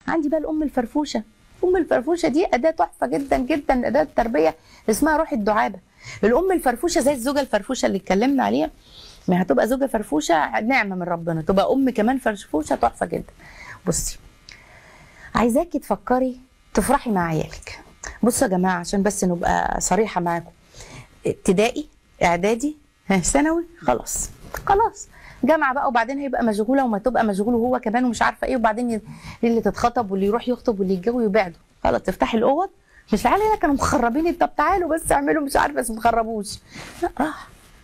عندي بقى الام الفرفوشه ام الفرفوشه دي اداه تحفه جدا جدا اداه تربيه اسمها روح الدعابه الام الفرفوشه زي الزوجه الفرفوشه اللي اتكلمنا عليها ما هتبقى زوجه فرفوشه نعمه من ربنا تبقى ام كمان فرفوشه تحفه جدا بصي عايزاكي تفكري تفرحي مع عيالك بصوا يا جماعه عشان بس نبقى صريحه معاكم ابتدائي اعدادي ها، ثانوي خلاص خلاص جامعه بقى وبعدين هيبقى مشغوله وما تبقى مشغول وهو كمان ومش عارفه ايه وبعدين ي- اللي تتخطب واللي يروح يخطب واللي يتجوز ويبعدوا خلاص تفتحي الاوض مش العيال هنا كانوا مخربين طب تعالوا بس اعملوا مش عارفه بس ما تخربوش لا راح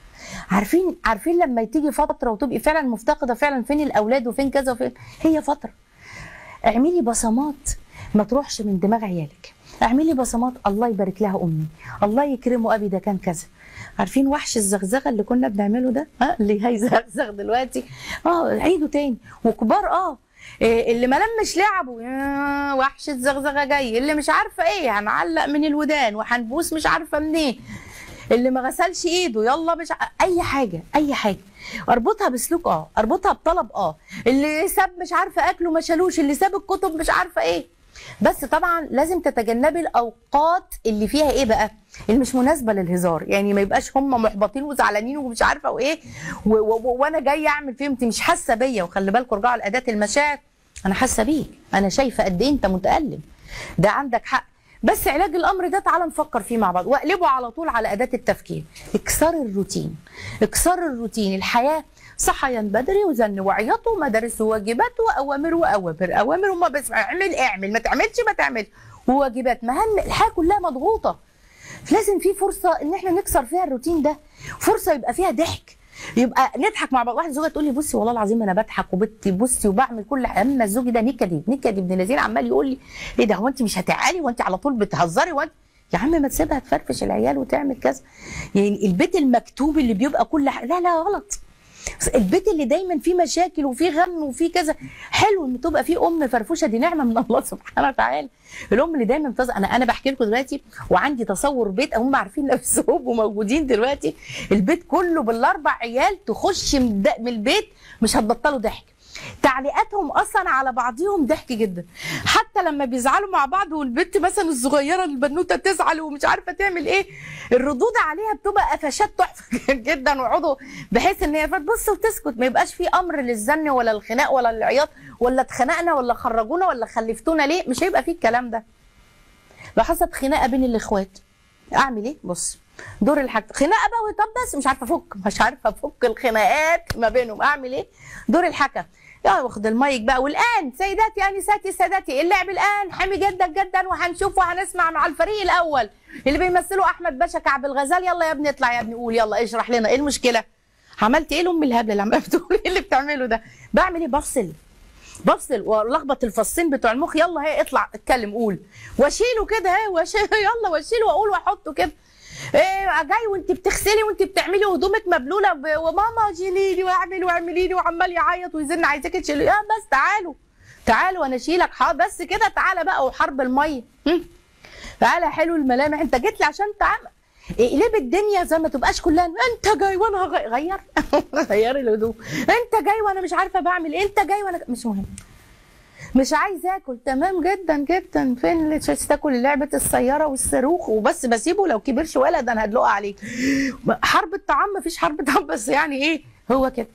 عارفين عارفين لما تيجي فتره وتبقي فعلا مفتقده فعلا فين الاولاد وفين كذا وفين هي فتره اعملي بصمات ما تروحش من دماغ عيالك اعملي بصمات الله يبارك لها امي الله يكرمه ابي ده كان كذا عارفين وحش الزغزغه اللي كنا بنعمله ده ها اللي هيزغزغ دلوقتي اه عيده تاني وكبار اه إيه اللي ما لمش لعبه يا وحش الزغزغه جاي اللي مش عارفه ايه هنعلق من الودان وهنبوس مش عارفه منين اللي ما غسلش ايده يلا مش ع... اي حاجه اي حاجه اربطها بسلوك اه اربطها بطلب اه اللي ساب مش عارفه اكله ما شالوش اللي ساب الكتب مش عارفه ايه بس طبعا لازم تتجنبي الاوقات اللي فيها ايه بقى اللي مش مناسبه للهزار يعني ما يبقاش هم محبطين وزعلانين ومش عارفه وايه و- و- و- وانا جايه اعمل فيهم انت مش حاسه بيا وخلي بالكم ارجعوا لاداه المشاعر انا حاسه بيك انا شايفه قد ايه انت متالم ده عندك حق بس علاج الامر ده تعالى نفكر فيه مع بعض واقلبه على طول على اداه التفكير اكسار الروتين اكسار الروتين الحياه صحيان بدري وزن وعياط ومدارس وواجبات واوامر واوامر اوامر وما بس اعمل اعمل ما تعملش ما تعملش وواجبات مهام الحياه كلها مضغوطه لازم في فرصه ان احنا نكسر فيها الروتين ده فرصه يبقى فيها ضحك يبقى نضحك مع بعض واحد زوجها تقول لي بصي والله العظيم انا بضحك وبت بصي وبعمل كل حاجه اما الزوج ده نكدي نكدي ابن الذين عمال يقول لي ايه ده هو انت مش هتعالي وانت على طول بتهزري وانت يا عم ما تسيبها تفرفش العيال وتعمل كذا يعني البيت المكتوب اللي بيبقى كل حاجه لا لا غلط البيت اللي دايما فيه مشاكل وفيه غم وفيه كذا حلو ان تبقى فيه ام فرفوشه دي نعمه من الله سبحانه وتعالى الام اللي دايما بتز... انا انا بحكي لكم دلوقتي وعندي تصور بيت هم عارفين نفسهم وموجودين دلوقتي البيت كله بالاربع عيال تخش من د- من البيت مش هتبطلوا ضحك تعليقاتهم اصلا على بعضهم ضحك جدا حتى لما بيزعلوا مع بعض والبنت مثلا الصغيره البنوته تزعل ومش عارفه تعمل ايه الردود عليها بتبقى قفشات تحفه جدا ويقعدوا بحيث ان هي تبص وتسكت ما يبقاش في امر للزن ولا الخناق ولا العياط ولا اتخنقنا ولا خرجونا ولا خلفتونا ليه مش هيبقى في الكلام ده لو حصلت خناقه بين الاخوات اعمل ايه بص دور الحاج خناقه بقى طب بس مش عارفه افك مش عارفه افك الخناقات ما بينهم اعمل ايه دور الحكم يا واخد المايك بقى والان سيداتي انساتي سادتي اللعب الان حامي جدا جدا وهنشوف وهنسمع مع الفريق الاول اللي بيمثله احمد باشا كعب الغزال يلا يا ابني اطلع يا ابني قول يلا اشرح لنا ايه المشكله عملت ايه الام الهبله اللي عماله بتقول ايه اللي بتعمله ده بعمل ايه بفصل بفصل والخبط الفصين بتوع المخ يلا هي اطلع اتكلم قول واشيله كده اهي واشيله يلا واشيله واقول واحطه كده ايه جاي وانت بتغسلي وانت بتعملي هدومك مبلوله ب... وماما شيلي لي واعمل واعملي لي وعمال يعيط ويزن عايزاك تشيلي يا بس تعالوا تعالوا انا اشيلك حاضر بس كده تعالى بقى وحرب الميه هم؟ تعالى حلو الملامح انت جيت لي عشان تعمل اقلب الدنيا زي ما تبقاش كلها انت جاي وانا هغير غير غيري الهدوم انت جاي وانا مش عارفه بعمل ايه انت جاي وانا مش مهم مش عايز اكل تمام جدا جدا فين اللي تش- تاكل لعبه السياره والصاروخ وبس بسيبه لو كبر شويه ده انا هدلقه عليك حرب الطعام مفيش حرب طعام بس يعني ايه هو كده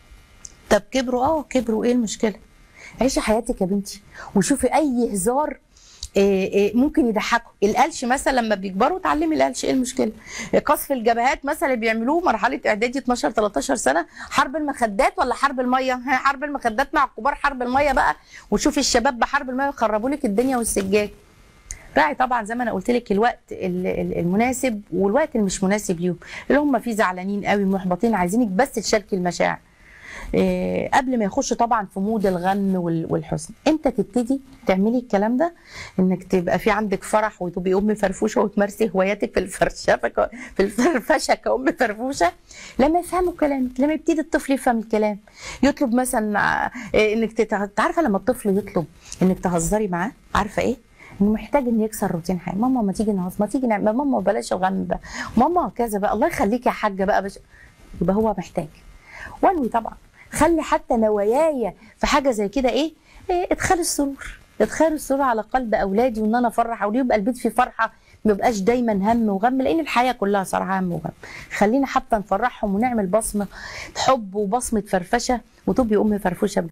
طب كبروا اه كبروا ايه المشكله عيشي حياتك يا بنتي وشوفي اي هزار إيه إيه ممكن يضحكوا القلش مثلا لما بيكبروا اتعلمي القلش ايه المشكله قصف الجبهات مثلا اللي بيعملوه مرحله اعدادي 12 13 سنه حرب المخدات ولا حرب الميه ها حرب المخدات مع الكبار حرب الميه بقى وشوفي الشباب بحرب الميه يخربوا لك الدنيا والسجاد راعي طبعا زي ما انا قلت لك الوقت ال- ال- المناسب والوقت اللي مش مناسب ليهم اللي هم فيه زعلانين قوي محبطين عايزينك بس تشاركي المشاعر إيه، قبل ما يخشوا طبعا في مود الغم وال- والحزن انت تبتدي تعملي الكلام ده انك تبقى في عندك فرح وتبقي ام فرفوشه وتمارسي هواياتك في الفرشفه ك- في الفرفشه كأم فرفوشه لما يفهموا كلامك لما يبتدي الطفل يفهم الكلام يطلب مثلا آه، إيه، انك تت- أنت عارفه لما الطفل يطلب انك تهزري معاه عارفه ايه انه محتاج ان يكسر روتين حياه ماما ما تيجي نهزر ما تيجي نعمل ماما بلاش الغم بقى ماما كذا بقى الله يخليك يا حاجه بقى بش... يبقى هو محتاج وانوي طبعا خلي حتى نواياي في حاجه زي كده ايه, إيه ادخال السرور ادخال السرور على قلب اولادي وان انا افرح اولادي يبقى البيت فيه فرحه ما يبقاش دايما هم وغم لان الحياه كلها صراحه هم وغم خلينا حتى نفرحهم ونعمل بصمه حب وبصمه فرفشه وتبقي ام فرفوشه